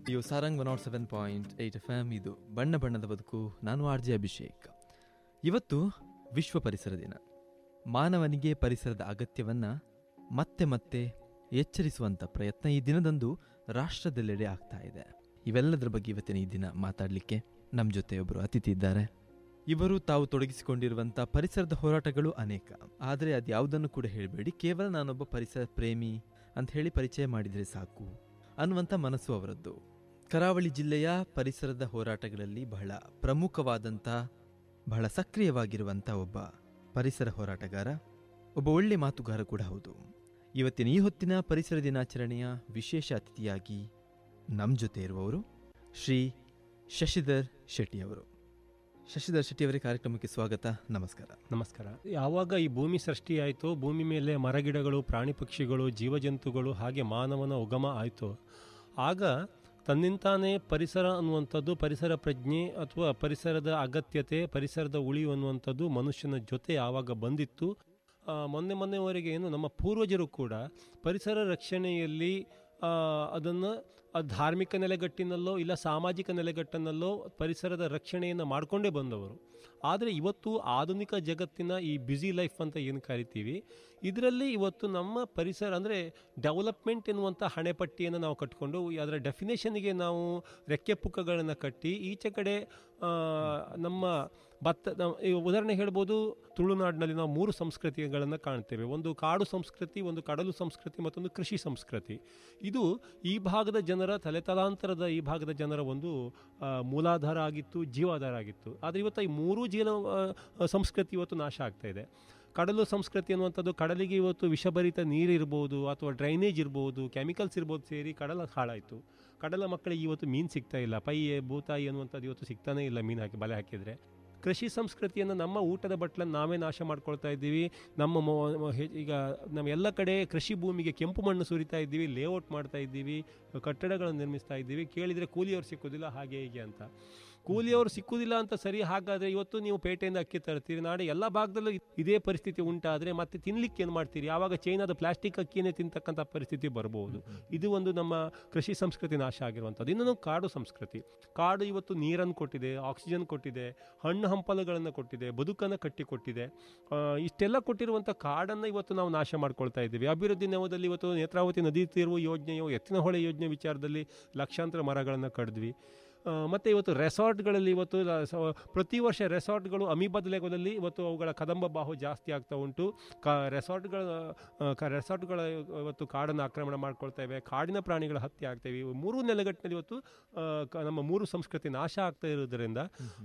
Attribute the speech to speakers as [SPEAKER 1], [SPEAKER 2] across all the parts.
[SPEAKER 1] ಇವು Sarang one nought seven point eight F M ಇದು ಬಣ್ಣ ಬಣ್ಣದ ಬದುಕು ನಾನು ಆರ್ ಜೆ ಅಭಿಷೇಕ್ ಇವತ್ತು ವಿಶ್ವ ಪರಿಸರ ದಿನ ಮಾನವನಿಗೆ ಪರಿಸರದ ಅಗತ್ಯವನ್ನು ಮತ್ತೆ ಮತ್ತೆ ಎಚ್ಚರಿಸುವಂಥ ಪ್ರಯತ್ನ ಈ ದಿನದಂದು ರಾಷ್ಟ್ರದೆಲ್ಲೆಡೆ ಆಗ್ತಾ ಇದೆ ಇವೆಲ್ಲದರ ಬಗ್ಗೆ ಇವತ್ತಿನ ಈ ದಿನ ಮಾತಾಡಲಿಕ್ಕೆ ನಮ್ಮ ಜೊತೆ ಒಬ್ಬರು ಅತಿಥಿ ಇದ್ದಾರೆ ಇವರು ತಾವು ತೊಡಗಿಸಿಕೊಂಡಿರುವಂಥ ಪರಿಸರದ ಹೋರಾಟಗಳು ಅನೇಕ ಆದರೆ ಅದ್ಯಾವುದನ್ನು ಕೂಡ ಹೇಳಬೇಡಿ ಕೇವಲ ನಾನೊಬ್ಬ ಪರಿಸರ ಪ್ರೇಮಿ ಅಂತ ಹೇಳಿ ಪರಿಚಯ ಮಾಡಿದರೆ ಸಾಕು ಅನ್ನುವಂಥ ಮನಸ್ಸು ಅವರದ್ದು ಕರಾವಳಿ ಜಿಲ್ಲೆಯ ಪರಿಸರದ ಹೋರಾಟಗಳಲ್ಲಿ ಬಹಳ ಪ್ರಮುಖವಾದಂಥ ಬಹಳ ಸಕ್ರಿಯವಾಗಿರುವಂಥ ಒಬ್ಬ ಪರಿಸರ ಹೋರಾಟಗಾರ ಒಬ್ಬ ಒಳ್ಳೆ ಮಾತುಗಾರ ಕೂಡ ಹೌದು ಇವತ್ತಿನ ಈ ಹೊತ್ತಿನ ಪರಿಸರ ದಿನಾಚರಣೆಯ ವಿಶೇಷ ಅತಿಥಿಯಾಗಿ ನಮ್ಮ ಜೊತೆ ಇರುವವರು ಶ್ರೀ ಶಶಿಧರ್ ಶೆಟ್ಟಿ ಅವರು ಶಶಿಧರ್ ಶೆಟ್ಟಿ ಅವರೇ ಕಾರ್ಯಕ್ರಮಕ್ಕೆ ಸ್ವಾಗತ ನಮಸ್ಕಾರ
[SPEAKER 2] ನಮಸ್ಕಾರ ಯಾವಾಗ ಈ ಭೂಮಿ ಸೃಷ್ಟಿ ಆಯಿತು ಭೂಮಿ ಮೇಲೆ ಮರಗಿಡಗಳು ಪ್ರಾಣಿ ಪಕ್ಷಿಗಳು ಜೀವಜಂತುಗಳು ಹಾಗೆ ಮಾನವನ ಉಗಮ ಆಯಿತು ಆಗ ತನ್ನಿಂತಾನೇ ಪರಿಸರ ಅನ್ನುವಂಥದ್ದು ಪರಿಸರ ಪ್ರಜ್ಞೆ ಅಥವಾ ಪರಿಸರದ ಅಗತ್ಯತೆ ಪರಿಸರದ ಉಳಿವು ಅನ್ನುವಂಥದ್ದು ಮನುಷ್ಯನ ಜೊತೆ ಯಾವಾಗ ಬಂದಿತ್ತು ಆ, ಮೊನ್ನೆ ಮೊನ್ನೆವರೆಗೆ ಏನು ನಮ್ಮ ಪೂರ್ವಜರು ಕೂಡ ಪರಿಸರ ರಕ್ಷಣೆಯಲ್ಲಿ ಅದನ್ನು ಧಾರ್ಮಿಕ ನೆಲೆಗಟ್ಟಿನಲ್ಲೋ ಇಲ್ಲ ಸಾಮಾಜಿಕ ನೆಲೆಗಟ್ಟಿನಲ್ಲೋ ಪರಿಸರದ ರಕ್ಷಣೆಯನ್ನು ಮಾಡಿಕೊಂಡೇ ಬಂದವರು ಆದರೆ ಇವತ್ತು ಆಧುನಿಕ ಜಗತ್ತಿನ ಈ ಬ್ಯುಸಿ ಲೈಫ್ ಅಂತ ಏನು ಕರಿತೀವಿ ಇದರಲ್ಲಿ ಇವತ್ತು ನಮ್ಮ ಪರಿಸರ ಅಂದರೆ ಡೆವಲಪ್ಮೆಂಟ್ ಎನ್ನುವಂಥ ಹಣೆಪಟ್ಟಿಯನ್ನು ನಾವು ಕಟ್ಕೊಂಡು ಅದರ ಡೆಫಿನೇಷನ್ಗೆ ನಾವು ರೆಕ್ಕೆ ಪುಕ್ಕಗಳನ್ನು ಕಟ್ಟಿ ಈಚೆ ಕಡೆ ಆ, ನಮ್ಮ ಭತ್ತ ನಾವು ಈ ಉದಾಹರಣೆ ಹೇಳ್ಬೋದು ತುಳುನಾಡಿನಲ್ಲಿ ನಾವು ಮೂರು ಸಂಸ್ಕೃತಿಗಳನ್ನು ಕಾಣ್ತೇವೆ ಒಂದು ಕಾಡು ಸಂಸ್ಕೃತಿ ಒಂದು ಕಡಲು ಸಂಸ್ಕೃತಿ ಮತ್ತೊಂದು ಕೃಷಿ ಸಂಸ್ಕೃತಿ ಇದು ಈ ಭಾಗದ ಜನರ ತಲೆತಲಾಂತರದ ಈ ಭಾಗದ ಜನರ ಒಂದು ಆ, ಮೂಲಾಧಾರ ಆಗಿತ್ತು ಜೀವಾಧಾರ ಆಗಿತ್ತು ಆದರೆ ಇವತ್ತು ಈ ಮೂರೂ ಜೀವ ಆ, ಸಂಸ್ಕೃತಿ ಇವತ್ತು ನಾಶ ಆಗ್ತಾ ಇದೆ ಕಡಲು ಸಂಸ್ಕೃತಿ ಅನ್ನುವಂಥದ್ದು ಕಡಲಿಗೆ ಇವತ್ತು ವಿಷಭರಿತ ನೀರು ಇರ್ಬೋದು ಅಥವಾ ಡ್ರೈನೇಜ್ ಇರ್ಬೋದು ಕೆಮಿಕಲ್ಸ್ ಇರ್ಬೋದು ಸೇರಿ ಕಡಲ ಹಾಳಾಯಿತು ಕಡಲ ಮಕ್ಕಳಿಗೆ ಇವತ್ತು ಮೀನು ಸಿಗ್ತಾ ಇಲ್ಲ ಪೈಯೆ ಭೂತಾಯಿ ಅನ್ನುವಂಥದ್ದು ಇವತ್ತು ಸಿಗ್ತಾನೇ ಇಲ್ಲ ಮೀನು ಹಾಕಿ ಬಲೆ ಹಾಕಿದರೆ ಕೃಷಿ ಸಂಸ್ಕೃತಿಯನ್ನು ನಮ್ಮ ಊಟದ ಬಟ್ಲನ್ನು ನಾವೇ ನಾಶ ಮಾಡ್ಕೊಳ್ತಾ ಇದ್ದೀವಿ ನಮ್ಮ ಮೊ- ಮೊ- ಹೆ- ಈಗ ನಮ್ಮ ಎಲ್ಲ ಕಡೆ ಕೃಷಿ ಭೂಮಿಗೆ ಕೆಂಪು ಮಣ್ಣು ಸುರಿತಾ ಇದ್ದೀವಿ ಲೇಔಟ್ ಮಾಡ್ತಾ ಇದ್ದೀವಿ ಕಟ್ಟಡಗಳನ್ನು ನಿರ್ಮಿಸ್ತಾ ಇದ್ದೀವಿ ಕೇಳಿದರೆ ಕೂಲಿಯವರು ಸಿಕ್ಕೋದಿಲ್ಲ ಹಾಗೆ ಹೀಗೆ ಅಂತ ಕೂಲಿಯವರು ಸಿಕ್ಕುದಿಲ್ಲ ಅಂತ ಸರಿ ಹಾಗಾದರೆ ಇವತ್ತು ನೀವು ಪೇಟೆಯಿಂದ ಅಕ್ಕಿ ತರ್ತೀರಿ ನಾಳೆ ಎಲ್ಲ ಭಾಗದಲ್ಲೂ ಇದೇ ಪರಿಸ್ಥಿತಿ ಉಂಟಾದರೆ ಮತ್ತೆ ತಿನ್ಲಿಕ್ಕೆ ಏನು ಮಾಡ್ತೀರಿ ಆವಾಗ ಚೈನಾದ ಪ್ಲಾಸ್ಟಿಕ್ ಅಕ್ಕಿನೇ ತಿಂತಕ್ಕಂಥ ಪರಿಸ್ಥಿತಿ ಬರ್ಬೋದು ಇದು ಒಂದು ನಮ್ಮ ಕೃಷಿ ಸಂಸ್ಕೃತಿ ನಾಶ ಆಗಿರುವಂಥದ್ದು ಇನ್ನೊಂದು ಕಾಡು ಸಂಸ್ಕೃತಿ ಕಾಡು ಇವತ್ತು ನೀರನ್ನು ಕೊಟ್ಟಿದೆ ಆಕ್ಸಿಜನ್ ಕೊಟ್ಟಿದೆ ಹಣ್ಣು ಹಂಪಲುಗಳನ್ನು ಕೊಟ್ಟಿದೆ ಬದುಕನ್ನು ಕಟ್ಟಿಕೊಟ್ಟಿದೆ ಆ, ಇಷ್ಟೆಲ್ಲ ಕೊಟ್ಟಿರುವಂಥ ಕಾಡನ್ನು ಇವತ್ತು ನಾವು ನಾಶ ಮಾಡ್ಕೊಳ್ತಾ ಇದ್ದೀವಿ ಅಭಿವೃದ್ಧಿ ನೆವದಲ್ಲಿ ಇವತ್ತು ನೇತ್ರಾವತಿ ನದಿ ತೀರ್ವು ಯೋಜನೆಯು ಎತ್ತಿನ ಹೊಳೆ ಯೋಜನೆ ವಿಚಾರದಲ್ಲಿ ಲಕ್ಷಾಂತರ ಮರಗಳನ್ನು ಕಡಿದ್ವಿ ಆ, ಮತ್ತೆ ಇವತ್ತು ರೆಸಾರ್ಟ್ಗಳಲ್ಲಿ ಇವತ್ತು ಲ- ಸ- ಪ್ರತಿ ವರ್ಷ ರೆಸಾರ್ಟ್ಗಳು ಅಮೀಬಾದ್ ಲೆವೆಲಲ್ಲಿ ಇವತ್ತು ಅವುಗಳ ಕದಂಬ ಬಾಹು ಜಾಸ್ತಿ ಆಗ್ತಾ ಉಂಟು ಕ ರೆಸಾರ್ಟ್ಗಳ ಆ, ಕ ರೆಸಾರ್ಟ್ಗಳ ಇವತ್ತು ಕಾಡನ್ನು ಆಕ್ರಮಣ ಮಾಡ್ಕೊಳ್ತಾ ಇವೆ ಕಾಡಿನ ಪ್ರಾಣಿಗಳ ಹತ್ಯೆ ಆಗ್ತವೆ ಇವು ಮೂರು ನೆಲೆಗಟ್ಟಿನಲ್ಲಿ ಇವತ್ತು ಆ, ಕ- ನಮ್ಮ ಮೂರು ಸಂಸ್ಕೃತಿ ನಾಶ ಆಗ್ತಾ ಇರೋದ್ರಿಂದ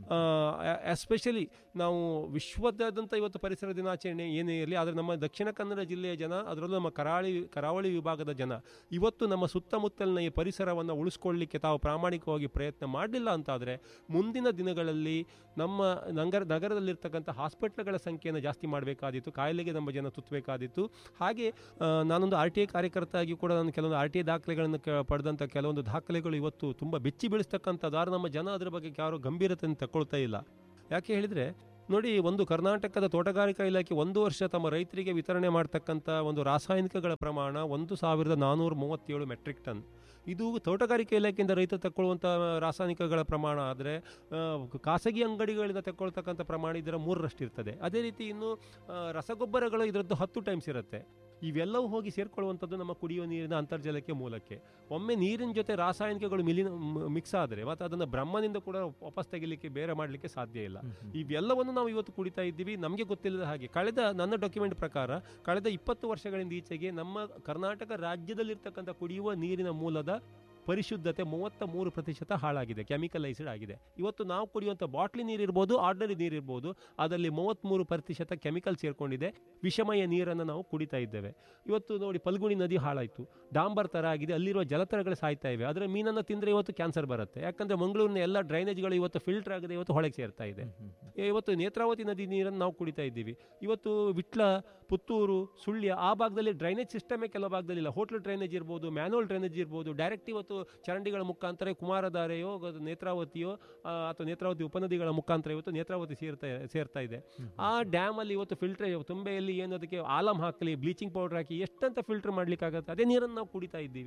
[SPEAKER 2] ಎಸ್ಪೆಷಲಿ ನಾವು ವಿಶ್ವದಾದ್ಯಂತ ಇವತ್ತು ಪರಿಸರ ದಿನಾಚರಣೆ ಏನೇ ಇರಲಿ ಆದರೆ ನಮ್ಮ ದಕ್ಷಿಣ ಕನ್ನಡ ಜಿಲ್ಲೆಯ ಜನ ಅದರಲ್ಲೂ ನಮ್ಮ ಕರಾವಳಿ ಕರಾವಳಿ ವಿಭಾಗದ ಜನ ಇವತ್ತು ನಮ್ಮ ಸುತ್ತಮುತ್ತಲಿನ ಈ ಪರಿಸರವನ್ನು ಉಳಿಸ್ಕೊಳ್ಳಿಕ್ಕೆ ತಾವು ಪ್ರಾಮಾಣಿಕವಾಗಿ ಪ್ರಯತ್ನ ಮಾಡಲಿಲ್ಲ ಅಂತಾದರೆ ಮುಂದಿನ ದಿನಗಳಲ್ಲಿ ನಮ್ಮ ನಗರ ನಗರದಲ್ಲಿರ್ತಕ್ಕಂಥ ಹಾಸ್ಪಿಟ್ಲ್ಗಳ ಸಂಖ್ಯೆಯನ್ನು ಜಾಸ್ತಿ ಮಾಡಬೇಕಾದಿತ್ತು ಕಾಯಿಲೆಗೆ ನಮ್ಮ ಜನ ತುತ್ತಬೇಕಾದಿತ್ತು ಹಾಗೆ ಆ, ನಾನೊಂದು ಆರ್ ಟಿ ಐ ಕಾರ್ಯಕರ್ತ ಆಗಿ ಕೂಡ ನಾನು ಕೆಲವೊಂದು ಆರ್ ಟಿ ಐ ದಾಖಲೆಗಳನ್ನು ಕ- ಪಡೆದಂಥ ಕೆಲವೊಂದು ದಾಖಲೆಗಳು ಇವತ್ತು ತುಂಬ ಬೆಚ್ಚಿ ಬೀಳಿಸ್ತಕ್ಕಂಥದ್ದು ಆದ್ರೆ ನಮ್ಮ ಜನ ಅದರ ಬಗ್ಗೆ ಯಾರು ಗಂಭೀರತೆಯನ್ನು ತಗೊಳ್ತಾ ಇಲ್ಲ ಯಾಕೆ ಹೇಳಿದರೆ ನೋಡಿ ಒಂದು ಕರ್ನಾಟಕದ ತೋಟಗಾರಿಕಾ ಇಲಾಖೆ ಒಂದು ವರ್ಷ ತಮ್ಮ ರೈತರಿಗೆ ವಿತರಣೆ ಮಾಡ್ತಕ್ಕಂಥ ಒಂದು ರಾಸಾಯನಿಕಗಳ ಪ್ರಮಾಣ ಒಂದು ಸಾವಿರದ ನಾನ್ನೂರ ಮೂವತ್ತೇಳು ಮೆಟ್ರಿಕ್ ಟನ್ ಇದು ತೋಟಗಾರಿಕೆ ಇಲಾಖೆಯಿಂದ ರೈತ ತಗೊಳ್ಳುವಂಥ ರಾಸಾಯನಿಕಗಳ ಪ್ರಮಾಣ ಆದರೆ ಖಾಸಗಿ ಅಂಗಡಿಗಳಿಂದ ತಗೊಳ್ತಕ್ಕಂಥ ಪ್ರಮಾಣ ಇದರ ಮೂರರಷ್ಟು ಇರ್ತದೆ ಅದೇ ರೀತಿ ಇನ್ನು ಆ, ರಸಗೊಬ್ಬರಗಳು ಇದರದ್ದು ಹತ್ತು ಟೈಮ್ಸ್ ಇರುತ್ತೆ ಇವೆಲ್ಲವೂ ಹೋಗಿ ಸೇರ್ಕೊಳ್ಳುವಂಥದ್ದು ನಮ್ಮ ಕುಡಿಯುವ ನೀರಿನ ಅಂತರ್ಜಲಕ್ಕೆ ಮೂಲಕ್ಕೆ ಒಮ್ಮೆ ನೀರಿನ ಜೊತೆ ರಾಸಾಯನಿಕಗಳು ಮಿಲಿನ ಮಿಕ್ಸ್ ಆದರೆ ಮತ್ತು ಅದನ್ನು ಬ್ರಹ್ಮನಿಂದ ಕೂಡ ವಾಪಸ್ ತೆಗಿಲಿಕ್ಕೆ ಬೇರೆ ಮಾಡಲಿಕ್ಕೆ ಸಾಧ್ಯ ಇಲ್ಲ ಇವೆಲ್ಲವನ್ನು ನಾವು ಇವತ್ತು ಕುಡಿತಾ ಇದ್ದೀವಿ ನಮಗೆ ಗೊತ್ತಿಲ್ಲದ ಹಾಗೆ ಕಳೆದ ನನ್ನ ಡಾಕ್ಯುಮೆಂಟ್ ಪ್ರಕಾರ ಕಳೆದ ಇಪ್ಪತ್ತು ವರ್ಷಗಳಿಂದ ಈಚೆಗೆ ನಮ್ಮ ಕರ್ನಾಟಕ ರಾಜ್ಯದಲ್ಲಿರ್ತಕ್ಕಂಥ ಕುಡಿಯುವ ನೀರಿನ ಮೂಲದ ಪರಿಶುದ್ಧತೆ ಮೂವತ್ತ ಮೂರು ಪ್ರತಿಶತ ಹಾಳಾಗಿದೆ ಕೆಮಿಕಲೈಸ್ಡ್ ಆಗಿದೆ ಇವತ್ತು ನಾವು ಕುಡಿಯುವಂಥ ಬಾಟ್ಲಿ ನೀರಿರ್ಬೋದು ಆರ್ಡಿನರಿ ನೀರಿರ್ಬೋದು ಅದರಲ್ಲಿ ಮೂವತ್ತ್ಮೂರು ಪ್ರತಿಶತ ಕೆಮಿಕಲ್ ಸೇರ್ಕೊಂಡಿದೆ ವಿಷಮಯ ನೀರನ್ನು ನಾವು ಕುಡಿತಾ ಇದ್ದೇವೆ ಇವತ್ತು ನೋಡಿ ಪಲ್ಗುಣಿ ನದಿ ಹಾಳಾಯಿತು ಡಾಂಬರ್ ಥರ ಆಗಿದೆ ಅಲ್ಲಿರುವ ಜಲತರಗಳು ಸಾಯ್ತಾ ಇವೆ ಅದರ ಮೀನನ್ನು ತಿಂದರೆ ಇವತ್ತು ಕ್ಯಾನ್ಸರ್ ಬರುತ್ತೆ ಯಾಕಂದರೆ ಮಂಗಳೂರಿನ ಎಲ್ಲ ಡ್ರೈನೇಜ್ಗಳು ಇವತ್ತು ಫಿಲ್ಟರ್ ಆಗದೆ ಇವತ್ತು ಹೊಳೆಗೆ ಸೇರ್ತಾ ಇದೆ ಇವತ್ತು ನೇತ್ರಾವತಿ ನದಿ ನೀರನ್ನು ನಾವು ಕುಡಿತಾ ಇದ್ದೀವಿ ಇವತ್ತು ವಿಟ್ಲ ಪುತ್ತೂರು ಸುಳ್ಯ ಆ ಭಾಗದಲ್ಲಿ ಡ್ರೈನೇಜ್ ಸಿಸ್ಟಮೇ ಕೆಲವು ಭಾಗದಲ್ಲಿ ಇಲ್ಲ ಹೋಟ್ಲ್ ಡ್ರೈನೇಜ್ ಇರ್ಬೋದು ಮ್ಯಾನುವಲ್ ಡ್ರೈನೇಜ್ ಇರ್ಬೋದು ಡೈರೆಕ್ಟ್ ಇವತ್ತು ಚರಂಡಿಗಳ ಮುಖಾಂತರ ಕುಮಾರಧಾರೆಯೋ ಅದು ನೇತ್ರಾವತಿಯೋ ಆ, ಅಥವಾ ನೇತ್ರಾವತಿ ಉಪನದಿಗಳ ಮುಖಾಂತರ ಇವತ್ತು ನೇತ್ರಾವತಿ ಸೇರ್ತಾ ಸೇರ್ತಾ ಇದೆ ಆ ಡ್ಯಾಮಲ್ಲಿ ಇವತ್ತು ಫಿಲ್ಟರ್ ತುಂಬೆಯಲ್ಲಿ ಏನು ಅದಕ್ಕೆ ಆಲಮ್ ಹಾಕಲಿ ಬ್ಲೀಚಿಂಗ್ ಪೌಡರ್ ಹಾಕಿ ಎಷ್ಟಂತ ಫಿಲ್ಟರ್ ಮಾಡ್ಲಿಕ್ಕಾಗತ್ತೆ ಅದೇ ನೀರನ್ನು ನಾವು ಕುಡಿತಾ ಇದ್ದೀವಿ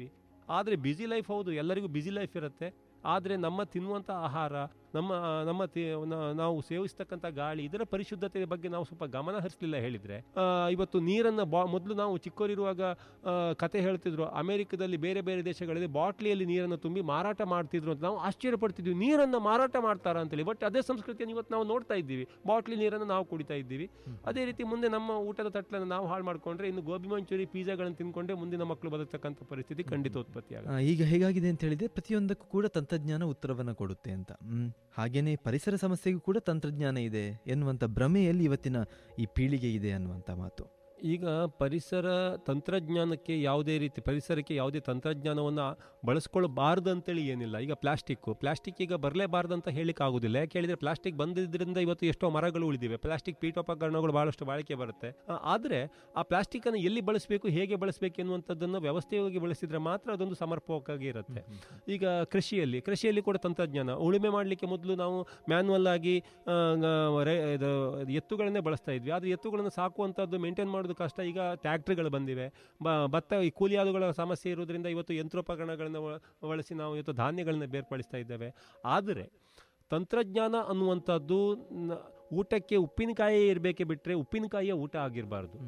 [SPEAKER 2] ಆದರೆ ಬ್ಯುಸಿ ಲೈಫ್ ಹೌದು ಎಲ್ಲರಿಗೂ ಬ್ಯುಸಿ ಲೈಫ್ ಇರುತ್ತೆ ಆದರೆ ನಮ್ಮ ತಿನ್ನುವಂಥ ಆಹಾರ ನಮ್ಮ ನಮ್ಮ ತಿ- ನ- ನಾವು ಸೇವಿಸ್ತಕ್ಕಂಥ ಗಾಳಿ ಇದರ ಪರಿಶುದ್ಧತೆ ಬಗ್ಗೆ ನಾವು ಸ್ವಲ್ಪ ಗಮನ ಹರಿಸಲಿಲ್ಲ ಹೇಳಿದರೆ ಇವತ್ತು ನೀರನ್ನು ಬಾ ಮೊದಲು ನಾವು ಚಿಕ್ಕವರಿರುವಾಗ ಆ, ಕತೆ ಹೇಳ್ತಿದ್ರು ಅಮೆರಿಕದಲ್ಲಿ ಬೇರೆ ಬೇರೆ ದೇಶಗಳಲ್ಲಿ ಬಾಟ್ಲಿಯಲ್ಲಿ ನೀರನ್ನು ತುಂಬಿ ಮಾರಾಟ ಮಾಡ್ತಿದ್ರು ಅಂತ ನಾವು ಆಶ್ಚರ್ಯ ಪಡ್ತಿದ್ವಿ ನೀರನ್ನು ಮಾರಾಟ ಮಾಡ್ತಾರಾ ಅಂತೇಳಿ ಬಟ್ ಅದೇ ಸಂಸ್ಕೃತಿಯನ್ನು ಇವತ್ತು ನಾವು ನೋಡ್ತಾ ಇದ್ದೀವಿ ಬಾಟ್ಲಿ ನೀರನ್ನು ನಾವು ಕುಡಿತಾ ಇದ್ದೀವಿ ಅದೇ ರೀತಿ ಮುಂದೆ ನಮ್ಮ ಊಟದ ತಟ್ಟಲನ್ನು ನಾವು ಹಾಳು ಮಾಡ್ಕೊಂಡ್ರೆ ಇನ್ನು ಗೋಬಿ ಮಂಚೂರಿ ಪಿಜ್ಜಾಗಳನ್ನು ತಿನ್ಕೊಂಡ್ರೆ ಮುಂದಿನ ಮಕ್ಕಳು ಬದುಕ್ತಕ್ಕಂಥ ಪರಿಸ್ಥಿತಿ ಖಂಡಿತ ಉತ್ಪತ್ತಿ ಆಗುತ್ತೆ
[SPEAKER 1] ಆ, ಈಗ ಹೇಗಾಗಿದೆ ಅಂತ ಹೇಳಿದ್ರೆ ಪ್ರತಿಯೊಂದಕ್ಕೂ ಕೂಡ ತಂತ್ರಜ್ಞಾನ ಉತ್ತರವನ್ನು ಕೊಡುತ್ತೆ ಅಂತ ಹ್ಮ್. ಹಾಗೇನೆ ಪರಿಸರ ಸಮಸ್ಯೆಗೂ ಕೂಡ ತಂತ್ರಜ್ಞಾನ ಇದೆ ಎನ್ನುವಂಥ ಭ್ರಮೆಯಲ್ಲಿ ಇವತ್ತಿನ ಈ ಪೀಳಿಗೆ ಇದೆ ಅನ್ನುವಂಥ ಮಾತು
[SPEAKER 2] ಈಗ ಪರಿಸರ ತಂತ್ರಜ್ಞಾನಕ್ಕೆ ಯಾವುದೇ ರೀತಿ ಪರಿಸರಕ್ಕೆ ಯಾವುದೇ ತಂತ್ರಜ್ಞಾನವನ್ನು ಬಳಸ್ಕೊಳ್ಬಾರ್ದು ಅಂತೇಳಿ ಏನಿಲ್ಲ ಈಗ ಪ್ಲಾಸ್ಟಿಕ್ಕು ಪ್ಲಾಸ್ಟಿಕ್ ಈಗ ಬರಲೇಬಾರ್ದು ಅಂತ ಹೇಳಿಕ್ಕೆ ಆಗೋದಿಲ್ಲ ಯಾಕೆ ಹೇಳಿದರೆ ಪ್ಲಾಸ್ಟಿಕ್ ಬಂದಿದ್ದರಿಂದ ಇವತ್ತು ಎಷ್ಟೋ ಮರಗಳು ಉಳಿದಿವೆ ಪ್ಲಾಸ್ಟಿಕ್ ಪೀಠೋಪಕರಣಗಳು ಭಾಳಷ್ಟು ಬಾಳಿಕೆ ಬರುತ್ತೆ ಆ, ಆದರೆ ಆ ಪ್ಲಾಸ್ಟಿಕ್ಕನ್ನು ಎಲ್ಲಿ ಬಳಸಬೇಕು ಹೇಗೆ ಬಳಸಬೇಕು ಎನ್ನುವಂಥದ್ದನ್ನು ವ್ಯವಸ್ಥೆಯಾಗಿ ಬಳಸಿದರೆ ಮಾತ್ರ ಅದೊಂದು ಸಮರ್ಪಕವಾಗಿ ಇರುತ್ತೆ ಈಗ ಕೃಷಿಯಲ್ಲಿ ಕೃಷಿಯಲ್ಲಿ ಕೂಡ ತಂತ್ರಜ್ಞಾನ ಉಳುಮೆ ಮಾಡಲಿಕ್ಕೆ ಮೊದಲು ನಾವು ಮ್ಯಾನ್ಯಲ್ ಆಗಿ ಆ, ಗ- ರೈ- ಇದು ಎತ್ತುಗಳನ್ನೇ ಬಳಸ್ತಾ ಇದ್ವಿ ಆದರೆ ಎತ್ತುಗಳನ್ನು ಸಾಕುವಂಥದ್ದು ಮೇಂಟೈನ್ ಮಾಡೋದು ಕಷ್ಟ ಈಗ ಟ್ಯಾಕ್ಟ್ರಿಗಳು ಬಂದಿವೆ ಬ ಭತ್ತ ಈ ಕೂಲಿ ಆಳುಗಳ ಸಮಸ್ಯೆ ಇರೋದ್ರಿಂದ ಇವತ್ತು ಯಂತ್ರೋಪಕರಣಗಳನ್ನು ಬ- ಬಳಸಿ ನಾವು ಇವತ್ತು ಧಾನ್ಯಗಳನ್ನು ಬೇರ್ಪಡಿಸ್ತಾ ಇದ್ದೇವೆ ಆದರೆ ತಂತ್ರಜ್ಞಾನ ಅನ್ನುವಂಥದ್ದು ನ- ಊಟಕ್ಕೆ ಉಪ್ಪಿನಕಾಯಿ ಇರಬೇಕೆ ಬಿಟ್ಟರೆ ಉಪ್ಪಿನಕಾಯಿಯ ಊಟ ಆಗಿರಬಾರ್ದು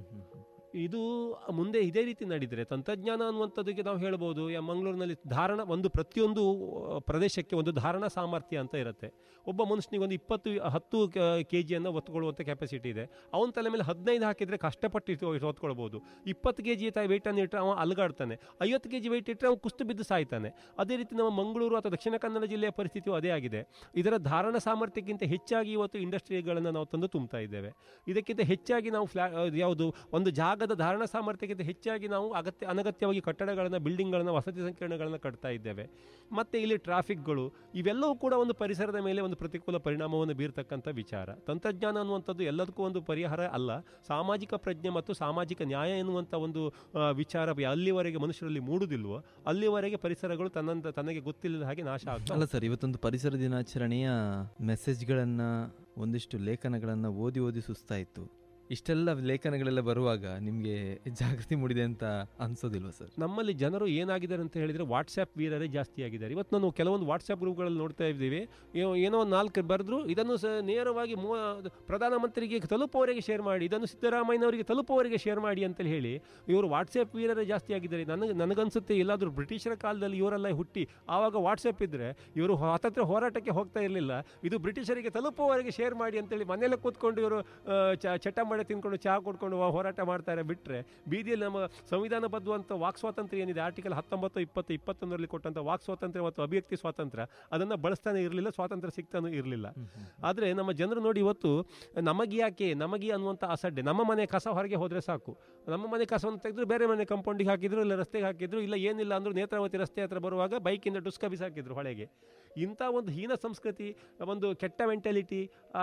[SPEAKER 2] ಇದು ಮುಂದೆ ಇದೇ ರೀತಿ ನಡೆದರೆ ತಂತ್ರಜ್ಞಾನ ಅನ್ನುವಂಥದ್ದಕ್ಕೆ ನಾವು ಹೇಳ್ಬೋದು ಯಾ ಮಂಗಳೂರಿನಲ್ಲಿ ಧಾರಣ ಒಂದು ಪ್ರತಿಯೊಂದು ಆ, ಪ್ರದೇಶಕ್ಕೆ ಒಂದು ಧಾರಣಾ ಸಾಮರ್ಥ್ಯ ಅಂತ ಇರುತ್ತೆ ಒಬ್ಬ ಮನುಷ್ಯನಿಗೆ ಒಂದು ಇಪ್ಪತ್ತು ಹತ್ತು ಕೆ ಜಿಯನ್ನು ಒತ್ತುಕೊಳ್ಳುವಂಥ ಕೆಪಾಸಿಟಿ ಇದೆ ಅವನ ತಲೆ ಮೇಲೆ ಹದಿನೈದು ಹಾಕಿದರೆ ಕಷ್ಟಪಟ್ಟು ಇಟ್ಟು ಹೊತ್ಕೊಳ್ಬೋದು ಇಪ್ಪತ್ತು ಕೆ ಜಿ ವೆಯ್ಟನ್ನು ಇಟ್ಟರೆ ಅವ ಅಲಗಾಡ್ತಾನೆ ಐವತ್ತು ಕೆ ಜಿ ವೆಯ್ಟ್ ಇಟ್ಟರೆ ಅವನು ಕುಸ್ತು ಬಿದ್ದು ಸಾಯ್ತಾನೆ ಅದೇ ರೀತಿ ನಮ್ಮ ಮಂಗಳೂರು ಅಥವಾ ದಕ್ಷಿಣ ಕನ್ನಡ ಜಿಲ್ಲೆಯ ಪರಿಸ್ಥಿತಿಯು ಅದೇ ಆಗಿದೆ ಇದರ ಧಾರಣ ಸಾಮರ್ಥ್ಯಕ್ಕಿಂತ ಹೆಚ್ಚಾಗಿ ಇವತ್ತು ಇಂಡಸ್ಟ್ರಿಗಳನ್ನು ನಾವು ತಂದು ತುಂಬ್ತಾ ಇದ್ದೇವೆ ಇದಕ್ಕಿಂತ ಹೆಚ್ಚಾಗಿ ನಾವು ಫ್ಲಾ ಯಾವುದು ಒಂದು ಜಾಗದ ಧಾರಣ ಸಾಮರ್ಥ್ಯಕ್ಕಿಂತ ಹೆಚ್ಚಾಗಿ ನಾವು ಅಗತ್ಯ ಅನಗತ್ಯವಾಗಿ ಕಟ್ಟಡಗಳನ್ನು ಬಿಲ್ಡಿಂಗ್ಗಳನ್ನು ವಸತಿ ಸಂಕೀರ್ಣಗಳನ್ನು ಕಟ್ತಾ ಇದ್ದೇವೆ ಮತ್ತು ಇಲ್ಲಿ ಟ್ರಾಫಿಕ್ಗಳು ಇವೆಲ್ಲವೂ ಕೂಡ ಒಂದು ಪರಿಸರದ ಮೇಲೆ ಒಂದು ಪ್ರತಿಕೂಲ ಪರಿಣಾಮವನ್ನು ಬೀರ್ತಕ್ಕಂಥ ವಿಚಾರ ತಂತ್ರಜ್ಞಾನ ಅನ್ನುವಂಥದ್ದು ಎಲ್ಲದಕ್ಕೂ ಒಂದು ಪರಿಹಾರ ಅಲ್ಲ ಸಾಮಾಜಿಕ ಪ್ರಜ್ಞೆ ಮತ್ತು ಸಾಮಾಜಿಕ ನ್ಯಾಯ ಎನ್ನುವಂಥ ಒಂದು ಆ, ವಿಚಾರ ಅಲ್ಲಿವರೆಗೆ ಮನುಷ್ಯರಲ್ಲಿ ಮೂಡುವುದಿಲ್ವೋ ಅಲ್ಲಿವರೆಗೆ ಪರಿಸರಗಳು ತನ್ನಂತ ತನಗೆ ಗೊತ್ತಿಲ್ಲದ ಹಾಗೆ ನಾಶ ಆಗ್ತಾ
[SPEAKER 1] ಅಲ್ಲ ಸರ್ ಇವತ್ತೊಂದು ಪರಿಸರ ದಿನಾಚರಣೆಯ ಮೆಸೇಜ್ಗಳನ್ನ ಒಂದಿಷ್ಟು ಲೇಖನಗಳನ್ನ ಓದಿ ಓದಿ ಸುಸ್ತಾಯಿತು ಇಷ್ಟೆಲ್ಲ ಲೇಖನಗಳೆಲ್ಲ ಬರುವಾಗ ನಿಮಗೆ ಜಾಗೃತಿ ಮೂಡಿದೆ ಅಂತ ಅನ್ಸೋದಿಲ್ವಾ ಸರ್
[SPEAKER 2] ನಮ್ಮಲ್ಲಿ ಜನರು ಏನಾಗಿದ್ದಾರೆ ಅಂತ ಹೇಳಿದರೆ ವಾಟ್ಸ್ಆ್ಯಪ್ ವೀರರೇ ಜಾಸ್ತಿ ಆಗಿದ್ದಾರೆ ಇವತ್ತು ನಾನು ಕೆಲವೊಂದು ವಾಟ್ಸ್ಆ್ಯಪ್ ಗ್ರೂಪ್ಗಳಲ್ಲಿ ನೋಡ್ತಾ ಇದ್ದೀವಿ ಏನೋ- ಏನೋ ಒಂದು ನಾಲ್ಕು ಬರೆದ್ರು ಇದನ್ನು ಸ ನೇರವಾಗಿ ಮೂ ಪ್ರಧಾನಮಂತ್ರಿಗೆ ತಲುಪುವವರೆಗೆ ಶೇರ್ ಮಾಡಿ ಇದನ್ನು ಸಿದ್ದರಾಮಯ್ಯನವರಿಗೆ ತಲುಪುವವರೆಗೆ ಶೇರ್ ಮಾಡಿ ಅಂತೇಳಿ ಹೇಳಿ ಇವರು ವಾಟ್ಸ್ಆ್ಯಪ್ ವೀರರೇ ಜಾಸ್ತಿ ಆಗಿದ್ದಾರೆ ನನಗೆ ನನಗನ್ಸುತ್ತೆ ಎಲ್ಲಾದರೂ ಬ್ರಿಟಿಷರ ಕಾಲದಲ್ಲಿ ಇವರೆಲ್ಲ ಹುಟ್ಟಿ ಆವಾಗ ವಾಟ್ಸಪ್ ಇದ್ದರೆ ಇವರು ಸ್ವಾತಂತ್ರ್ಯ ಹೋರಾಟಕ್ಕೆ ಹೋಗ್ತಾ ಇರಲಿಲ್ಲ ಇದು ಬ್ರಿಟಿಷರಿಗೆ ತಲುಪುವವರೆಗೆ ಶೇರ್ ಮಾಡಿ ಅಂತೇಳಿ ಮನೆಯಲ್ಲೇ ಕೂತ್ಕೊಂಡು ಇವರು ಆ, ಚ ಚಟ ಮಾಡಿ ತಿನ್ಕೊಂಡು ಚಹಾ ಕೊಡ್ಕೊಂಡು ವ- ಹೋರಾಟ ಮಾಡ್ತಾರೆ ಬಿಟ್ಟರೆ ಬೀದಿಯಲ್ಲಿ ನಮ್ಮ ಸಂವಿಧಾನಬದ್ಧವಂತ ವಾಕ್ ಸ್ವಾತಂತ್ರ್ಯ ಏನಿದೆ ಆರ್ಟಿಕಲ್ ಹತ್ತೊಂಬತ್ತು ಇಪ್ಪತ್ತು ಇಪ್ಪತ್ತೊಂದರಲ್ಲಿ ಕೊಟ್ಟಂಥ ವಾಕ್ ಸ್ವಾತಂತ್ರ್ಯ ಮತ್ತು ಅಭಿವ್ಯಕ್ತಿ ಸ್ವಾತಂತ್ರ್ಯ ಅದನ್ನು ಬಳಸ್ತಾನೆ ಇರಲಿಲ್ಲ ಸ್ವಾತಂತ್ರ್ಯ ಸಿಗ್ತಾನೂ ಇರಲಿಲ್ಲ ಆದರೆ ನಮ್ಮ ಜನರು ನೋಡಿ ಇವತ್ತು ನಮಗೆ ಯಾಕೆ ನಮಗೆ ಅನ್ನುವಂಥ ಅಸಡ್ಡೆ ನಮ್ಮ ಮನೆ ಕಸ ಹೊರಗೆ ಹೋದರೆ ಸಾಕು ನಮ್ಮ ಮನೆ ಕಸವನ್ನು ತೆಗೆದ್ರು ಬೇರೆ ಮನೆ ಕಂಪೌಂಡಿಗೆ ಹಾಕಿದ್ರು ಇಲ್ಲ ರಸ್ತೆಗೆ ಹಾಕಿದ್ರು ಇಲ್ಲ ಏನಿಲ್ಲ ಅಂದರೂ ನೇತ್ರಾವತಿ ರಸ್ತೆ ಹತ್ರ ಬರುವಾಗ ಬೈಕಿಂದ ಡುಸ್ಕ ಬಿಸಾಕಿದ್ರು ಹೊಳೆಗೆ ಇಂಥ ಒಂದು ಹೀನ ಸಂಸ್ಕೃತಿ ಒಂದು ಕೆಟ್ಟ ಮೆಂಟಾಲಿಟಿ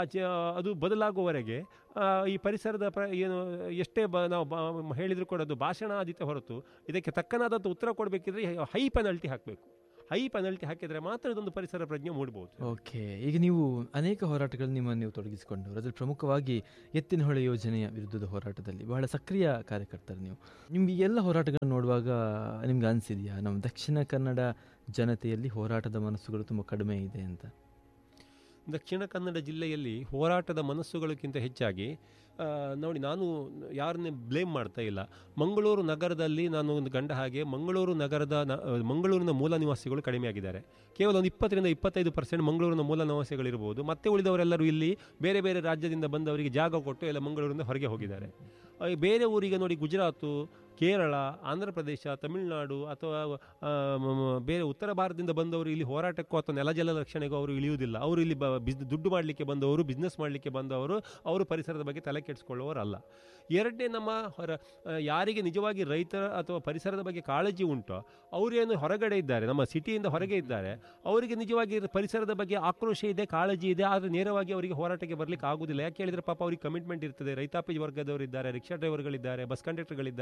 [SPEAKER 2] ಅದು ಬದಲಾಗುವವರೆಗೆ ಆ, ಈ ಪರಿಸರದ ಪ್ರ ಏನು ಎಷ್ಟೇ ಬ ನಾವು ಬ ಹೇಳಿದ್ರು ಕೂಡ ಅದು ಭಾಷಣ ಆದಿತ್ಯ ಹೊರತು ಇದಕ್ಕೆ ತಕ್ಕನಾದಂಥ ಉತ್ತರ ಕೊಡಬೇಕಿದ್ರೆ ಹೈ ಪೆನಲ್ಟಿ ಹಾಕಬೇಕು ಹೈ ಪೆನಲ್ಟಿ ಹಾಕಿದರೆ ಮಾತ್ರ ಇದೊಂದು ಪರಿಸರ ಪ್ರಜ್ಞೆ ಮೂಡ್ಬೋದು
[SPEAKER 1] ಓಕೆ ಈಗ ನೀವು ಅನೇಕ ಹೋರಾಟಗಳಲ್ಲಿ ನಿಮ್ಮನ್ನು ನೀವು ತೊಡಗಿಸಿಕೊಂಡು ಅದರಲ್ಲಿ ಪ್ರಮುಖವಾಗಿ ಎತ್ತಿನ ಹೊಳೆ ಯೋಜನೆಯ ವಿರುದ್ಧದ ಹೋರಾಟದಲ್ಲಿ ಬಹಳ ಸಕ್ರಿಯ ಕಾರ್ಯಕರ್ತರು ನೀವು ನಿಮ್ಗೆ ಈ ಎಲ್ಲ ಹೋರಾಟಗಳನ್ನು ನೋಡುವಾಗ ನಿಮ್ಗೆ ಅನಿಸಿದೆಯಾ ನಮ್ಮ ದಕ್ಷಿಣ ಕನ್ನಡ ಜನತೆಯಲ್ಲಿ ಹೋರಾಟದ ಮನಸ್ಸುಗಳು ತುಂಬ ಕಡಿಮೆ ಇದೆ ಅಂತ
[SPEAKER 2] ದಕ್ಷಿಣ ಕನ್ನಡ ಜಿಲ್ಲೆಯಲ್ಲಿ ಹೋರಾಟದ ಮನಸ್ಸುಗಳಕ್ಕಿಂತ ಹೆಚ್ಚಾಗಿ ಆ, ನೋಡಿ ನಾನು ಯಾರನ್ನೇ ಬ್ಲೇಮ್ ಮಾಡ್ತಾ ಇಲ್ಲ ಮಂಗಳೂರು ನಗರದಲ್ಲಿ ನಾನು ಒಂದು ಗಂಡ ಹಾಗೆ ಮಂಗಳೂರು ನಗರದ ನ- ಮಂಗಳೂರಿನ ಮೂಲ ನಿವಾಸಿಗಳು ಕಡಿಮೆ ಆಗಿದ್ದಾರೆ ಕೇವಲ ಒಂದು ಇಪ್ಪತ್ತರಿಂದ ಇಪ್ಪತ್ತೈದು ಪರ್ಸೆಂಟ್ ಮಂಗಳೂರಿನ ಮೂಲ ನಿವಾಸಿಗಳಿರ್ಬೋದು ಮತ್ತೆ ಉಳಿದವರೆಲ್ಲರೂ ಇಲ್ಲಿ ಬೇರೆ ಬೇರೆ ರಾಜ್ಯದಿಂದ ಬಂದವರಿಗೆ ಜಾಗ ಕೊಟ್ಟು ಎಲ್ಲ ಮಂಗಳೂರಿನ ಹೊರಗೆ ಹೋಗಿದ್ದಾರೆ ಆ, ಬೇರೆ ಊರಿಗೆ ನೋಡಿ ಗುಜರಾತು ಕೇರಳ ಆಂಧ್ರ ಪ್ರದೇಶ ತಮಿಳುನಾಡು ಅಥವಾ ಆ, ಮ- ಮ- ಬೇರೆ ಉತ್ತರ ಭಾರತದಿಂದ ಬಂದವರು ಇಲ್ಲಿ ಹೋರಾಟಕ್ಕೂ ಅಥವಾ ನೆಲಜಲ ರಕ್ಷಣೆಗೂ ಅವರು ಇಳಿಯುವುದಿಲ್ಲ ಅವರು ಇಲ್ಲಿ ಬ ಬಿಸ್ ದುಡ್ಡು ಮಾಡಲಿಕ್ಕೆ ಬಂದವರು ಬಿಸ್ನೆಸ್ ಮಾಡಲಿಕ್ಕೆ ಬಂದವರು ಅವರು ಪರಿಸರದ ಬಗ್ಗೆ ತಲೆ ಕೆಡಿಸ್ಕೊಳ್ಳುವವರಲ್ಲ ಎರಡನೇ ನಮ್ಮ ಹೊರ ಆ, ಯಾರಿಗೆ ನಿಜವಾಗಿ ರೈತರ ಅಥವಾ ಪರಿಸರದ ಬಗ್ಗೆ ಕಾಳಜಿ ಉಂಟೋ ಅವರೇನು ಹೊರಗಡೆ ಇದ್ದಾರೆ ನಮ್ಮ ಸಿಟಿಯಿಂದ ಹೊರಗೆ ಇದ್ದಾರೆ ಅವರಿಗೆ ನಿಜವಾಗಿ ಪರಿಸರದ ಬಗ್ಗೆ ಆಕ್ರೋಶ ಇದೆ ಕಾಳಜಿ ಇದೆ ಆದರೆ ನೇರವಾಗಿ ಅವರಿಗೆ ಹೋರಾಟಕ್ಕೆ ಬರಲಿಕ್ಕೆ ಆಗುದಿಲ್ಲ ಯಾಕೆ ಹೇಳಿದರೆ ಪಾಪ ಅವ್ರಿಗೆ ಕಮಿಟ್ಮೆಂಟ್ ಇರ್ತದೆ ರೈತಾಪಿ ವರ್ಗದವರಿದ್ದಾರೆ ರಿಕ್ಷಾ ಡ್ರೈವರ್ಗಳಿದ್ದಾರೆ ಬಸ್ ಕಂಡಕ್ಟರ್ಗಳಿದ್ದಾರೆ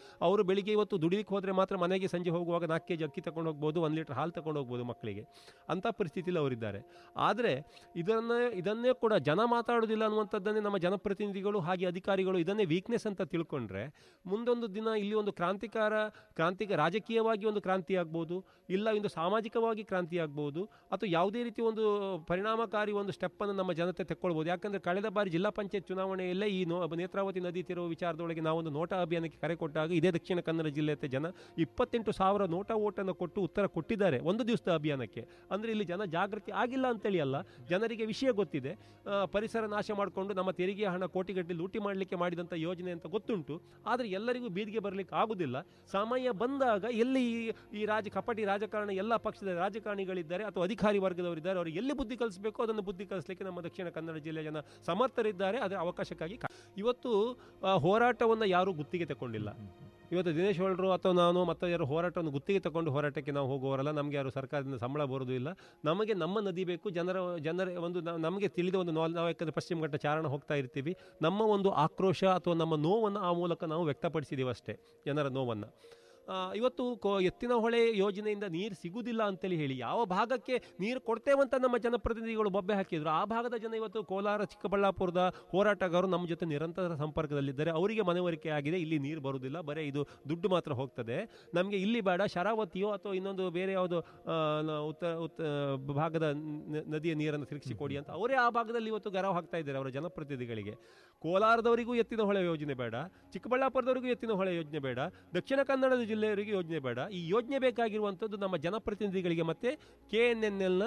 [SPEAKER 2] ಅವರು ಬೆಳಿಗ್ಗೆ ಇವತ್ತು ದುಡಿಲಿಕ್ಕೆ ಹೋದರೆ ಮಾತ್ರ ಮನೆಗೆ ಸಂಜೆ ಹೋಗುವಾಗ ನಾಲ್ಕು ಕೆ ಜಿ ಅಕ್ಕಿ ತಗೊಂಡು ಹೋಗ್ಬೋದು ಒಂದು ಲೀಟರ್ ಹಾಲು ತಗೊಂಡು ಹೋಗ್ಬೋದು ಮಕ್ಕಳಿಗೆ ಅಂಥ ಪರಿಸ್ಥಿತಿಯಲ್ಲಿ ಅವರಿದ್ದಾರೆ ಆದರೆ ಇದನ್ನೇ ಇದನ್ನೇ ಕೂಡ ಜನ ಮಾತಾಡೋದಿಲ್ಲ ಅನ್ನುವಂಥದ್ದನ್ನೇ ನಮ್ಮ ಜನಪ್ರತಿನಿಧಿಗಳು ಹಾಗೆ ಅಧಿಕಾರಿಗಳು ಇದನ್ನೇ ವೀಕ್ನೆಸ್ ಅಂತ ತಿಳ್ಕೊಂಡ್ರೆ ಮುಂದೊಂದು ದಿನ ಇಲ್ಲಿ ಒಂದು ಕ್ರಾಂತಿಕಾರ ಕ್ರಾಂತಿಕ ರಾಜಕೀಯವಾಗಿ ಒಂದು ಕ್ರಾಂತಿ ಆಗ್ಬೋದು ಇಲ್ಲ ಒಂದು ಸಾಮಾಜಿಕವಾಗಿ ಕ್ರಾಂತಿ ಆಗ್ಬೋದು ಅಥವಾ ಯಾವುದೇ ರೀತಿ ಒಂದು ಪರಿಣಾಮಕಾರಿ ಒಂದು ಸ್ಟೆಪ್ಪನ್ನು ನಮ್ಮ ಜನತೆ ತೆಕ್ಕೊಳ್ಬೋದು ಯಾಕಂದರೆ ಕಳೆದ ಬಾರಿ ಜಿಲ್ಲಾ ಪಂಚಾಯತ್ ಚುನಾವಣೆಯಲ್ಲೇ ಈ ನೋ ನೇತ್ರಾವತಿ ನದಿ ತೀರುವ ವಿಚಾರದೊಳಗೆ ನಾವೊಂದು ನೋಟಾ ಅಭಿಯಾನಕ್ಕೆ ಕರೆ ಕೊಟ್ಟಾಗ ಇದೇ ದಕ್ಷಿಣ ಕನ್ನಡ ಜಿಲ್ಲೆಯ ಜನ ಇಪ್ಪತ್ತೆಂಟು ಸಾವಿರ ನೋಟಾ ಓಟನ್ನು ಕೊಟ್ಟು ಉತ್ತರ ಕೊಟ್ಟಿದ್ದಾರೆ ಒಂದು ದಿವಸದ ಅಭಿಯಾನಕ್ಕೆ ಅಂದರೆ ಇಲ್ಲಿ ಜನ ಜಾಗೃತಿ ಆಗಿಲ್ಲ ಅಂತೇಳಿ ಅಲ್ಲ ಜನರಿಗೆ ವಿಷಯ ಗೊತ್ತಿದೆ ಆ, ಪರಿಸರ ನಾಶ ಮಾಡಿಕೊಂಡು ನಮ್ಮ ತೆರಿಗೆ ಹಣ ಕೋಟಿಗಟ್ಟಲೆ ಲೂಟಿ ಮಾಡಲಿಕ್ಕೆ ಮಾಡಿದಂಥ ಯೋಜನೆ ಅಂತ ಗೊತ್ತುಂಟು ಆದರೆ ಎಲ್ಲರಿಗೂ ಬೀದಿಗೆ ಬರಲಿಕ್ಕೆ ಆಗುದಿಲ್ಲ ಸಮಯ ಬಂದಾಗ ಎಲ್ಲಿ ಈ- ಈ ರಾಜ ಕಪಟಿ ರಾಜಕಾರಣ ಎಲ್ಲ ಪಕ್ಷದ ರಾಜಕಾರಣಿಗಳಿದ್ದಾರೆ ಅಥವಾ ಅಧಿಕಾರಿ ವರ್ಗದವರಿದ್ದಾರೆ ಅವರು ಎಲ್ಲಿ ಬುದ್ಧಿ ಕಲಿಸಬೇಕು ಅದನ್ನು ಬುದ್ಧಿ ಕಲಿಸಲಿಕ್ಕೆ ನಮ್ಮ ದಕ್ಷಿಣ ಕನ್ನಡ ಜಿಲ್ಲೆಯ ಜನ ಸಮರ್ಥರಿದ್ದಾರೆ ಅದರ ಅವಕಾಶಕ್ಕಾಗಿ ಕಾ- ಇವತ್ತು ಆ, ಹೋರಾಟವನ್ನು ಯಾರೂ ಗುತ್ತಿಗೆ ತಗೊಂಡಿಲ್ಲ ಇವತ್ತು ದಿನೇಶ್ ಹೊಳ್ರು ಅಥವಾ ನಾನು ಮತ್ತು ಯಾರು ಹೋರಾಟವನ್ನು ಗುತ್ತಿಗೆ ತಗೊಂಡು ಹೋರಾಟಕ್ಕೆ ನಾವು ಹೋಗುವವರಲ್ಲ ನಮಗೆ ಯಾರು ಸರ್ಕಾರದಿಂದ ಸಂಬಳ ಬರೋದು ಇಲ್ಲ ನಮಗೆ ನಮ್ಮ ನದಿ ಬೇಕು ಜನರ ಜನರ ಒಂದು ನ- ನಮಗೆ ತಿಳಿದ ಒಂದು ನಾಲ್ ನಾವು ಯಾಕಂದರೆ ಪಶ್ಚಿಮ ಘಟ್ಟ ಚಾರಣ ಹೋಗ್ತಾ ಇರ್ತೀವಿ ನಮ್ಮ ಒಂದು ಆಕ್ರೋಶ ಅಥವಾ ನಮ್ಮ ನೋವನ್ನು ಆ ಮೂಲಕ ನಾವು ವ್ಯಕ್ತಪಡಿಸಿದ್ದೀವಿ ಅಷ್ಟೇ ಜನರ ನೋವನ್ನು ಆ, ಇವತ್ತು ಕೋ ಎತ್ತಿನ ಹೊಳೆ ಯೋಜನೆಯಿಂದ ನೀರು ಸಿಗುವುದಿಲ್ಲ ಅಂತೇಳಿ ಹೇಳಿ ಯಾವ ಭಾಗಕ್ಕೆ ನೀರು ಕೊಡ್ತೇವಂತ ನಮ್ಮ ಜನಪ್ರತಿನಿಧಿಗಳು ಬೊಬ್ಬೆ ಹಾಕಿದ್ರು ಆ ಭಾಗದ ಜನ ಇವತ್ತು ಕೋಲಾರ ಚಿಕ್ಕಬಳ್ಳಾಪುರದ ಹೋರಾಟಗಾರರು ನಮ್ಮ ಜೊತೆ ನಿರಂತರ ಸಂಪರ್ಕದಲ್ಲಿದ್ದಾರೆ ಅವರಿಗೆ ಮನವರಿಕೆ ಆಗಿದೆ ಇಲ್ಲಿ ನೀರು ಬರುವುದಿಲ್ಲ ಬರೀ ಇದು ದುಡ್ಡು ಮಾತ್ರ ಹೋಗ್ತದೆ ನಮಗೆ ಇಲ್ಲಿ ಬೇಡ ಶರಾವತಿಯೋ ಅಥವಾ ಇನ್ನೊಂದು ಬೇರೆ ಯಾವುದು ಆ, ನ- ಉತ್ತರ ಉತ್ತ ಭಾಗದ ನ- ನದಿಯ ನೀರನ್ನು ತಿರುಗಿಸಿ ಕೊಡಿ ಅಂತ ಅವರೇ ಆ ಭಾಗದಲ್ಲಿ ಇವತ್ತು ಗರವು ಹಾಕ್ತಾ ಇದ್ದಾರೆ ಅವರ ಜನಪ್ರತಿನಿಧಿಗಳಿಗೆ ಕೋಲಾರದವರಿಗೂ ಎತ್ತಿನ ಹೊಳೆ ಯೋಜನೆ ಬೇಡ ಚಿಕ್ಕಬಳ್ಳಾಪುರದವರಿಗೂ ಎತ್ತಿನ ಹೊಳೆ ಯೋಜನೆ ಬೇಡ ದಕ್ಷಿಣ ಕನ್ನಡದ ಜಿಲ್ಲೆಯವರಿಗೆ ಯೋಜನೆ ಬೇಡ ಈ ಯೋಜನೆ ಬೇಕಾಗಿರುವಂಥದ್ದು ನಮ್ಮ ಜನಪ್ರತಿನಿಧಿಗಳಿಗೆ ಮತ್ತು ಕೆ ಎನ್ ಎನ್ ಎಲ್ನ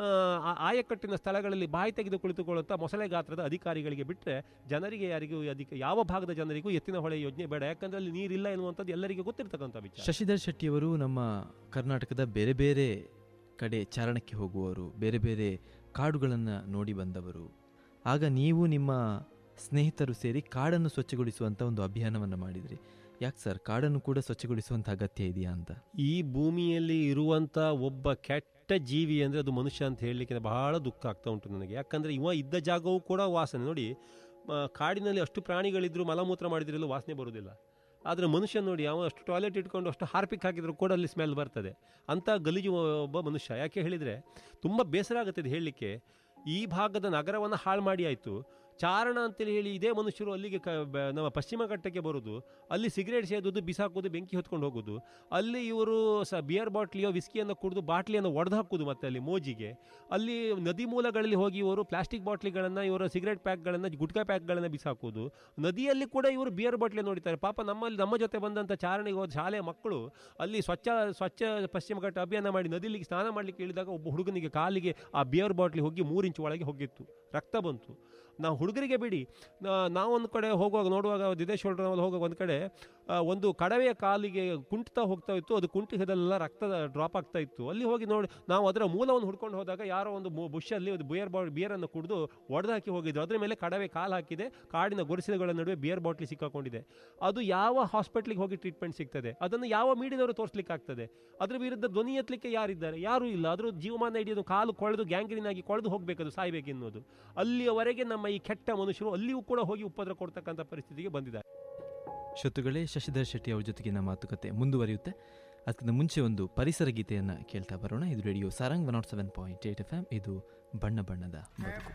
[SPEAKER 2] ಆಯಕಟ್ಟಿನ ಸ್ಥಳಗಳಲ್ಲಿ ಬಾಯಿ ತೆಗೆದು ಕುಳಿತುಕೊಳ್ಳುತ್ತಾ ಮೊಸಳೆ ಗಾತ್ರದ ಅಧಿಕಾರಿಗಳಿಗೆ ಬಿಟ್ಟರೆ ಜನರಿಗೆ ಯಾರಿಗೂ ಅಧಿಕ ಯಾವ ಭಾಗದ ಜನರಿಗೂ ಎತ್ತಿನ ಹೊಳೆ ಯೋಜನೆ ಬೇಡ ಯಾಕಂದ್ರೆ ಅಲ್ಲಿ ನೀರಿಲ್ಲ ಎನ್ನುವಂಥದ್ದು ಎಲ್ಲರಿಗೂ ಗೊತ್ತಿರ್ತಕ್ಕಂಥ ವಿಚಾರ
[SPEAKER 1] ಶಶಿಧರ್ ಶೆಟ್ಟಿಯವರು ನಮ್ಮ ಕರ್ನಾಟಕದ ಬೇರೆ ಬೇರೆ ಕಡೆ ಚಾರಣಕ್ಕೆ ಹೋಗುವವರು ಬೇರೆ ಬೇರೆ ಕಾಡುಗಳನ್ನು ನೋಡಿ ಬಂದವರು ಆಗ ನೀವು ನಿಮ್ಮ ಸ್ನೇಹಿತರು ಸೇರಿ ಕಾಡನ್ನು ಸ್ವಚ್ಛಗೊಳಿಸುವಂಥ ಒಂದು ಅಭಿಯಾನವನ್ನು ಮಾಡಿದ್ರಿ ಯಾಕೆ ಸರ್ ಕಾಡನ್ನು ಕೂಡ ಸ್ವಚ್ಛಗೊಳಿಸುವಂಥ ಅಗತ್ಯ ಇದೆಯಾ ಅಂತ
[SPEAKER 2] ಈ ಭೂಮಿಯಲ್ಲಿ ಇರುವಂಥ ಒಬ್ಬ ಕೆಟ್ಟ ಜೀವಿ ಅಂದರೆ ಅದು ಮನುಷ್ಯ ಅಂತ ಹೇಳಲಿಕ್ಕೆ ಬಹಳ ದುಃಖ ಆಗ್ತಾ ಉಂಟು ನನಗೆ ಯಾಕಂದರೆ ಇವ ಇದ್ದ ಜಾಗವೂ ಕೂಡ ವಾಸನೆ ನೋಡಿ ಆ, ಕಾಡಿನಲ್ಲಿ ಅಷ್ಟು ಪ್ರಾಣಿಗಳಿದ್ರು ಮಲಮೂತ್ರ ಮಾಡಿದ್ರಲ್ಲೂ ವಾಸನೆ ಬರುವುದಿಲ್ಲ ಆದರೆ ಮನುಷ್ಯ ನೋಡಿ ಅವ ಅಷ್ಟು ಟಾಯ್ಲೆಟ್ ಇಟ್ಕೊಂಡು ಅಷ್ಟು ಹಾರ್ಪಿಕ್ ಹಾಕಿದ್ರು ಕೂಡ ಅಲ್ಲಿ ಸ್ಮೆಲ್ ಬರ್ತದೆ ಅಂಥ ಗಲೀಜು ಒಬ್ಬ ಮನುಷ್ಯ ಯಾಕೆ ಹೇಳಿದರೆ ತುಂಬ ಬೇಸರ ಆಗುತ್ತೆ ಇದು ಹೇಳಲಿಕ್ಕೆ ಈ ಭಾಗದ ನಗರವನ್ನು ಹಾಳು ಮಾಡಿ ಆಯಿತು ಚಾರಣ ಅಂತೇಳಿ ಹೇಳಿ ಇದೇ ಮನುಷ್ಯರು ಅಲ್ಲಿಗೆ ಕ ಬ- ನಮ್ಮ ಪಶ್ಚಿಮ ಘಟ್ಟಕ್ಕೆ ಬರೋದು ಅಲ್ಲಿ ಸಿಗರೇಟ್ ಸೇದೋದು ಬಿಸಾಕೋದು ಬೆಂಕಿ ಹೊತ್ಕೊಂಡು ಹೋಗೋದು ಅಲ್ಲಿ ಇವರು ಸ ಬಿಯರ್ ಬಾಟ್ಲಿಯೋ ವಿಸ್ಕಿಯನ್ನು ಕುಡಿದು ಬಾಟ್ಲಿಯನ್ನು ಒಡೆದು ಹಾಕೋದು ಮತ್ತೆ ಅಲ್ಲಿ ಮೋಜಿಗೆ ಅಲ್ಲಿ ನದಿ ಮೂಲಗಳಲ್ಲಿ ಹೋಗಿ ಇವರು ಪ್ಲಾಸ್ಟಿಕ್ ಬಾಟ್ಲಿಗಳನ್ನು ಇವರ ಸಿಗರೇಟ್ ಪ್ಯಾಕ್ಗಳನ್ನು ಗುಟ್ಕಾ ಪ್ಯಾಕ್ಗಳನ್ನು ಬಿಸಾಕೋದು ನದಿಯಲ್ಲಿ ಕೂಡ ಇವರು ಬಿಯರ್ ಬಾಟ್ಲಿ ನೋಡಿದ್ದಾರೆ ಪಾಪ ನಮ್ಮಲ್ಲಿ ನಮ್ಮ ಜೊತೆ ಬಂದಂಥ ಚಾರಣಿಗೆ ಹೋದ ಶಾಲೆಯ ಮಕ್ಕಳು ಅಲ್ಲಿ ಸ್ವಚ್ಛ ಸ್ವಚ್ಛ ಪಶ್ಚಿಮ ಘಟ್ಟ ಅಭಿಯಾನ ಮಾಡಿ ನದಿಲಿ ಸ್ನಾನ ಮಾಡಲಿಕ್ಕೆ ಇಳಿದಾಗ ಒಬ್ಬ ಹುಡುಗನಿಗೆ ಕಾಲಿಗೆ ಆ ಬಿಯರ್ ಬಾಟ್ಲಿ ಹೋಗಿ ಮೂರು ಇಂಚು ಒಳಗೆ ಹೋಗಿತ್ತು ರಕ್ತ ಬಂತು ನಾವು ಹುಡುಗರಿಗೆ ಬಿಡಿ ನಾ- ನಾವೊಂದು ಕಡೆ ಹೋಗುವಾಗ ನೋಡುವಾಗ ದಿನೇಶ್ವರ ಹೋಗುವಾಗ ಒಂದು ಕಡೆ ಆ, ಒಂದು ಕಡವೆಯ ಕಾಲಿಗೆ ಕುಂಟ್ತಾ ಹೋಗ್ತಾ ಇತ್ತು ಅದು ಕುಂಟಿಸದೆಲ್ಲ ರಕ್ತ ಡ್ರಾಪ್ ಆಗ್ತಾ ಇತ್ತು ಅಲ್ಲಿ ಹೋಗಿ ನೋಡಿ ನಾವು ಅದರ ಮೂಲವನ್ನು ಹುಡ್ಕೊಂಡು ಹೋದಾಗ ಯಾರೋ ಒಂದು ಮು- ಬುಷಲ್ಲಿ ಒಂದು ಬಿಯರ್ ಬಾ ಬಿಯರನ್ನು ಕುಡಿದು ಒಡೆದು ಹಾಕಿ ಹೋಗಿದ್ರು ಅದ್ರ ಮೇಲೆ ಕಡವೆ ಕಾಲು ಹಾಕಿದೆ ಕಾಡಿನ ಗೊರಸಿಲುಗಳ ನಡುವೆ ಬಿಯರ್ ಬಾಟ್ಲಿ ಸಿಕ್ಕಾಕೊಂಡಿದೆ ಅದು ಯಾವ ಹಾಸ್ಪಿಟ್ಲಿಗೆ ಹೋಗಿ ಟ್ರೀಟ್ಮೆಂಟ್ ಸಿಗ್ತದೆ ಅದನ್ನು ಯಾವ ಮೀಡಿಯದವರು ತೋರಿಸ್ಲಿಕ್ಕೆ ಆಗ್ತದೆ ಅದ್ರ ವಿರುದ್ಧ ಧ್ವನಿ ಎತ್ತಲಿಕ್ಕೆ ಯಾರಿದ್ದಾರೆ ಯಾರೂ ಇಲ್ಲ ಅದ್ರ ಜೀವಮಾನ ಹಿಡಿಯೋದು ಕಾಲು ಕೊಳೆದು ಗ್ಯಾಂಗ್ರೀನ್ ಆಗಿ ಕೊಳೆದು ಹೋಗಬೇಕದು ಸಾಯ್ಬೇಕು ಎನ್ನುವುದು ಅಲ್ಲಿಯವರೆಗೆ ನಮ್ಮ ಈ ಕೆಟ್ಟ ಮನುಷ್ಯರು ಅಲ್ಲಿಯೂ ಕೂಡ ಹೋಗಿ ಉಪದ್ರ ಕೊಡ್ತಕ್ಕಂಥ ಪರಿಸ್ಥಿತಿಗೆ ಬಂದಿದ್ದಾರೆ
[SPEAKER 1] ಶ್ರೋತೃಗಳೇ ಶಶಿಧರ್ ಶೆಟ್ಟಿ ಅವ್ರ ಜೊತೆಗಿನ ಮಾತುಕತೆ ಮುಂದುವರಿಯುತ್ತೆ ಅದಕ್ಕಿಂತ ಮುಂಚೆ ಒಂದು ಪರಿಸರ ಗೀತೆಯನ್ನು ಕೇಳ್ತಾ ಬರೋಣ ಇದು radio Sarang one nought seven point eight F M ಇದು ಬಣ್ಣ ಬಣ್ಣದ ಬದುಕು